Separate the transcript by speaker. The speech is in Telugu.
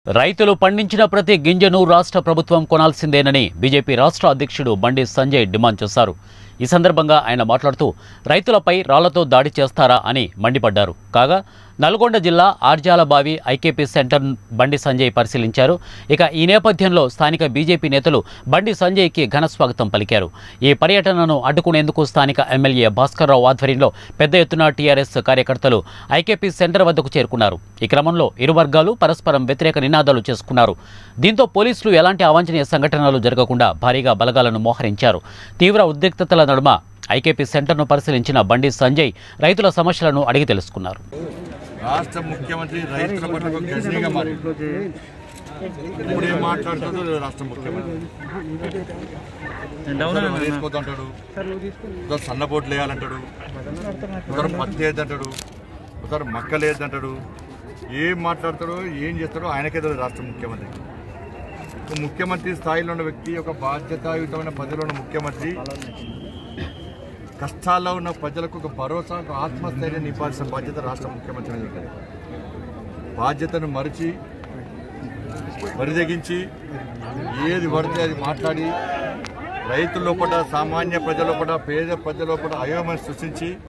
Speaker 1: రైతులు పండించిన ప్రతి గింజను రాష్ట్ర ప్రభుత్వం కొనాల్సిందేనని బీజేపీ రాష్ట్ర అధ్యక్షుడు బండి సంజయ్ డిమాండ్ చేశారు ఈ సందర్భంగా ఆయన మాట్లాడుతూ రైతులపై రాళ్లతో దాడి చేస్తారా అని మండిపడ్డారు కాగా నల్గొండ జిల్లా ఆర్జాలబావి ఐకేపీ సెంటర్ బండి సంజయ్ పరిశీలించారు ఇక ఈ నేపథ్యంలో స్థానిక బీజేపీ నేతలు బండి సంజయ్కి ఘన స్వాగతం పలికారు ఈ పర్యటనను అడ్డుకునేందుకు స్థానిక ఎమ్మెల్యే భాస్కర్ రావు ఆధ్వర్యంలో పెద్ద ఎత్తున టీఆర్ఎస్ కార్యకర్తలు ఐకేపీ సెంటర్ వద్దకు చేరుకున్నారు ఈ క్రమంలో ఇరు వర్గాలు పరస్పరం వ్యతిరేక నినాదాలు చేసుకున్నారు దీంతో పోలీసులు ఎలాంటి అవాంఛనీయ సంఘటనలు జరగకుండా భారీగా బలగాలను మోహరించారు తీవ్ర ఉద్రిక్తతల నడుమ ఐకేపీ సెంటర్ను పరిశీలించిన బండి సంజయ్ రైతుల సమస్యలను అడిగి తెలుసుకున్నారు
Speaker 2: రాష్ట్ర ముఖ్యమంత్రి రైతుల పట్ల ఒక గజనీగా మారి ఇప్పుడు ఏం మాట్లాడుతుందో రాష్ట్ర ముఖ్యమంత్రి ఒకసారి వరి వేసుకోవద్దంటాడు ఒకసారి సన్నబోట్లు వేయాలంటాడు ఒకసారి పత్తి వేద్దంటాడు ఒకసారి మక్కలు వేద్దంటాడు ఏం మాట్లాడతాడో ఏం చేస్తాడో ఆయనకే తెలియదు రాష్ట్ర ముఖ్యమంత్రి ఒక ముఖ్యమంత్రి స్థాయిలో ఉన్న వ్యక్తి ఒక బాధ్యతాయుతమైన పదవిలో ఉన్న ముఖ్యమంత్రి కష్టాల్లో ఉన్న ప్రజలకు ఒక భరోసా ఒక ఆత్మస్థైర్యం నింపాల్సిన బాధ్యత రాష్ట్ర ముఖ్యమంత్రి మీద ఉంటుంది బాధ్యతను మరిచి మరిదగించి ఏది పడితే అది మాట్లాడి రైతుల లోపల సామాన్య ప్రజల లోపల పేద ప్రజల లోపల అయోమయం సృష్టించి